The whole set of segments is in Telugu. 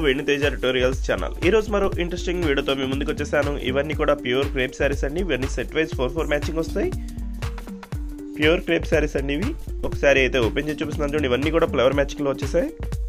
వేణు తేజ ట్యూటోరియల్స్ ఛానల్ ఈ రోజు మరో ఇంట్రెస్టింగ్ వీడియోతో మీ ముందుకు వచ్చేసాను ఇవన్నీ కూడా ప్యూర్ క్రేప్ శారీస్ అండి ఇవన్నీ set wise four four matching వస్తాయి ప్యూర్ క్రేప్ శారీస్ అండి ఇవి ఒకసారి అయితే ఓపెన్ చేసి చూపిస్తున్నాను చూడండి ఇవన్నీ కూడా ఫ్లవర్ మ్యాచింగ్లో వచ్చేసాయి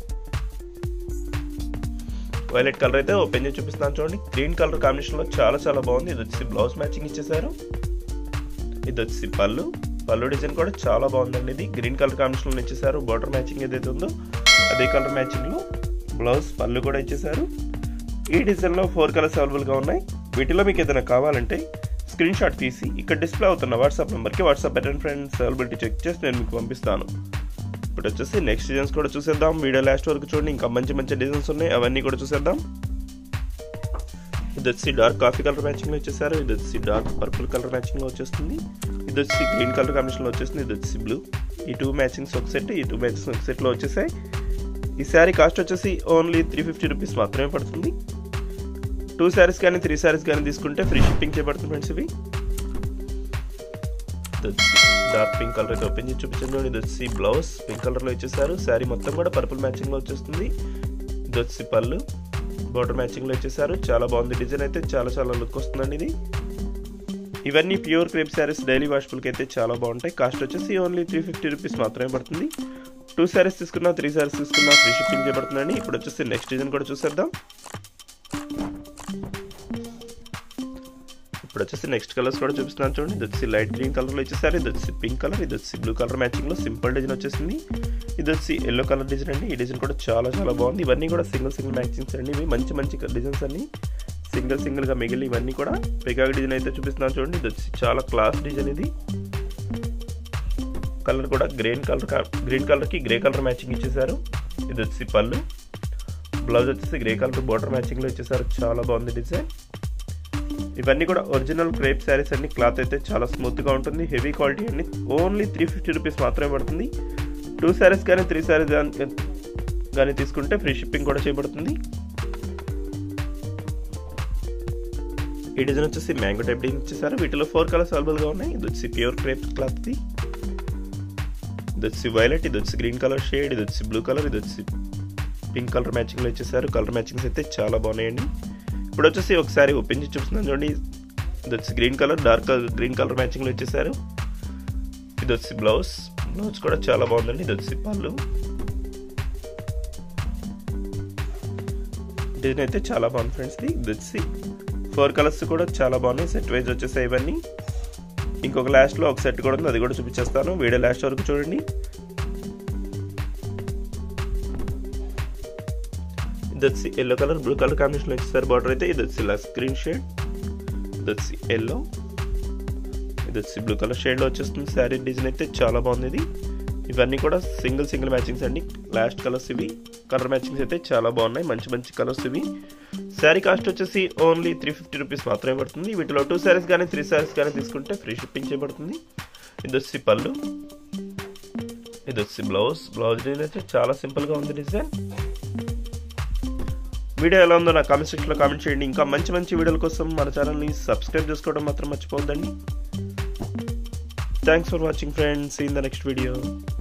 వైలెట్ కలర్ అయితే ఓపెన్ చేసి చూపిస్తున్నాను చూడండి గ్రీన్ కలర్ కాంబినేషన్లో చాలా చాలా బాగుంది ఇది వచ్చి బ్లౌజ్ మ్యాచింగ్ ఇచ్చేసారు ఇది వచ్చి పళ్ళు పళ్ళు డిజైన్ కూడా చాలా బాగుందండి ఇది గ్రీన్ కలర్ కాంబినేషన్లో ఇచ్చేసారు బార్డర్ మ్యాచింగ్ ఏదైతే ఉందో అదే కలర్ మ్యాచింగ్లో బ్లౌజ్ పళ్ళు కూడా ఇచ్చేసారు ఈ డిజైన్లో ఫోర్ కలర్స్ అవైలబుల్గా ఉన్నాయి వీటిలో మీకు ఏదైనా కావాలంటే స్క్రీన్ షాట్ తీసి ఇక్కడ డిస్ప్లే అవుతున్న వాట్సాప్ నెంబర్కి WhatsApp button friends availability check చేసి నేను మీకు పంపిస్తాను ఇప్పుడు వచ్చేసి నెక్స్ట్ డిజైన్స్ కూడా చూసేద్దాం వీడియో లాస్ట్ వరకు చూడండి ఇంకా మంచి మంచి డిజైన్స్ ఉన్నాయి అవన్నీ కూడా చూసేద్దాం ఇది వచ్చి డార్క్ కాఫీ కలర్ మ్యాచింగ్లో వచ్చేసారు ఇది వచ్చి డార్క్ పర్పుల్ కలర్ మ్యాచింగ్లో వచ్చేస్తుంది ఇది వచ్చి గ్రీన్ కలర్ కాంబినేషన్లో వచ్చేస్తుంది ఇది వచ్చి బ్లూ ఈ టూ మ్యాచింగ్స్ ఒక సెట్ ఈ టూ మ్యాచింగ్స్ ఒక సెట్లో వచ్చేసాయి ఈ శారీ కాస్ట్ వచ్చేసి ఓన్లీ త్రీ ఫిఫ్టీ రూపీస్ మాత్రమే పడుతుంది టూ శారీస్ కానీ త్రీ శారీస్ కానీ తీసుకుంటే ఫ్రీ షిప్పింగ్ చేయబడుతుంది ఫ్రెండ్స్ ఇవి డార్క్ పింక్ కలర్ అయితే ఓపెన్ చేసి చూపించండి ఇది వచ్చి బ్లౌజ్ పింక్ కలర్లో ఇచ్చేసారు శారీ మొత్తం కూడా పర్పుల్ మ్యాచింగ్లో వచ్చేస్తుంది ఇది వచ్చి పళ్ళు బార్డర్ మ్యాచింగ్లో ఇచ్చేసారు చాలా బాగుంది డిజైన్ అయితే చాలా చాలా లుక్ వస్తుందండి ఇది ఇవన్నీ ప్యూర్ క్రేప్ శారీస్ డైలీ వాష్ఫుల్కి అయితే చాలా బాగుంటాయి కాస్ట్ వచ్చేసి ఓన్లీ త్రీ ఫిఫ్టీ రూపీస్ మాత్రమే పడుతుంది టూ శారీస్ తీసుకున్నా త్రీ శారీస్ తీసుకున్నా ఫ్రీ షిప్పింగ్ చేయబడుతుందండి ఇప్పుడు వచ్చేసి నెక్స్ట్ డిజైన్ కూడా చూసేద్దాం ఇప్పుడు వచ్చేసి నెక్స్ట్ కలర్స్ కూడా చూపిస్తున్నాను చూడండి ఇది వచ్చి లైట్ గ్రీన్ కలర్లో ఇచ్చేసారు ఇది వచ్చి పింక్ కలర్ ఇది వచ్చి బ్లూ కలర్ మ్యాచింగ్లో సింపుల్ డిజైన్ వచ్చేసింది ఇది వచ్చి ఎల్లో కలర్ డిజైన్ అండి ఈ డిజైన్ కూడా చాలా చాలా బాగుంది ఇవన్నీ కూడా సింగిల్ సింగిల్ మ్యాచింగ్స్ అండి ఇవి మంచి మంచి డిజైన్స్ అన్ని సింగిల్ సింగిల్గా మిగిలి ఇవన్నీ కూడా పెగాగ్ డిజైన్ అయితే చూపిస్తున్నాను చూడండి ఇది వచ్చి చాలా క్లాస్ డిజైన్ ఇది కలర్ కూడా గ్రీన్ కలర్ గ్రీన్ కలర్కి గ్రే కలర్ మ్యాచింగ్ ఇచ్చేసారు ఇది వచ్చి పళ్ళు బ్లౌజ్ వచ్చేసి గ్రే కలర్ బార్డర్ మ్యాచింగ్లో ఇచ్చేసారు చాలా బాగుంది డిజైన్ ఇవన్నీ కూడా ఒరిజినల్ క్రేప్ శారీస్ అన్ని క్లాత్ అయితే చాలా స్మూత్గా ఉంటుంది హెవీ క్వాలిటీ అన్ని ఓన్లీ త్రీ ఫిఫ్టీ రూపీస్ మాత్రమే పడుతుంది టూ శారీస్ కానీ త్రీ శారీస్ కానీ తీసుకుంటే ఫ్రీ షిప్పింగ్ కూడా చేయబడుతుంది ఈ డిజైన్ వచ్చేసి మ్యాంగో టైప్ డిజైన్ ఇచ్చేసారు వీటిలో ఫోర్ కలర్స్ అవైలబుల్గా ఉన్నాయి ఇది వచ్చి ప్యూర్ క్రేప్ క్లాత్ది ఇది వచ్చి వైలెట్ ఇది వచ్చి గ్రీన్ కలర్ షేడ్ ఇది వచ్చి బ్లూ కలర్ ఇది వచ్చి పింక్ కలర్ మ్యాచింగ్లో ఇచ్చేసారు కలర్ మ్యాచింగ్స్ అయితే చాలా బాగున్నాయండి ఇప్పుడు వచ్చేసి ఒకసారి ఓపెన్ చేసి చూస్తున్నాను చూడండి ఇది వచ్చి green colour dark green colour మ్యాచింగ్లో ఇచ్చేసారు ఇది వచ్చి బ్లౌజ్ బ్లౌజ్ కూడా చాలా బాగుందండి ఇది వచ్చి పళ్ళు డిజైన్ అయితే చాలా బాగుంది ఫ్రెండ్స్ ఇది వచ్చి ఫోర్ కలర్స్ కూడా చాలా బాగున్నాయి సెట్ వైజ్ వచ్చేసాయి ఇవన్నీ ఇంకొక లాస్ట్లో ఒక సెట్ కూడా ఉంది అది కూడా చూపించేస్తాను వీడియో లాస్ట్ వరకు చూడండి ఇది వచ్చి ఎల్లో కలర్ బ్లూ కలర్ కాంబినేషన్లో ఇచ్చేసారు బార్డర్ అయితే ఇది వచ్చి లస్ గ్రీన్ షేడ్ ఇది వచ్చి ఎల్లో ఇది వచ్చి బ్లూ కలర్ షేడ్లో వచ్చేస్తుంది శారీ డిజైన్ అయితే చాలా బాగుంది ఇది ఇవన్నీ కూడా సింగిల్ సింగిల్ మ్యాచింగ్స్ అండి లాస్ట్ కలర్స్ ఇవి కలర్ మ్యాచింగ్స్ అయితే చాలా బాగున్నాయి మంచి మంచి కలర్స్ ఇవి శారీ కాస్ట్ వచ్చేసి ఓన్లీ త్రీ ఫిఫ్టీ రూపీస్ మాత్రమే పడుతుంది వీటిలో టూ శారీస్ కానీ త్రీ శారీస్ కానీ తీసుకుంటే ఫ్రీ షిప్పింగ్ చేయబడుతుంది ఇది వచ్చి పళ్ళు ఇది వచ్చి బ్లౌజ్ బ్లౌజ్ డిజైన్ అయితే చాలా సింపుల్గా ఉంది డిజైన్ వీడియో ఎలా ఉందో నా కామెంట్ సెక్షన్లో కామెంట్ చేయండి ఇంకా మంచి మంచి వీడియోల కోసం మన ఛానల్ని సబ్స్క్రైబ్ చేసుకోవడం మాత్రం మర్చిపోవద్దండి thanks for watching friends in the next video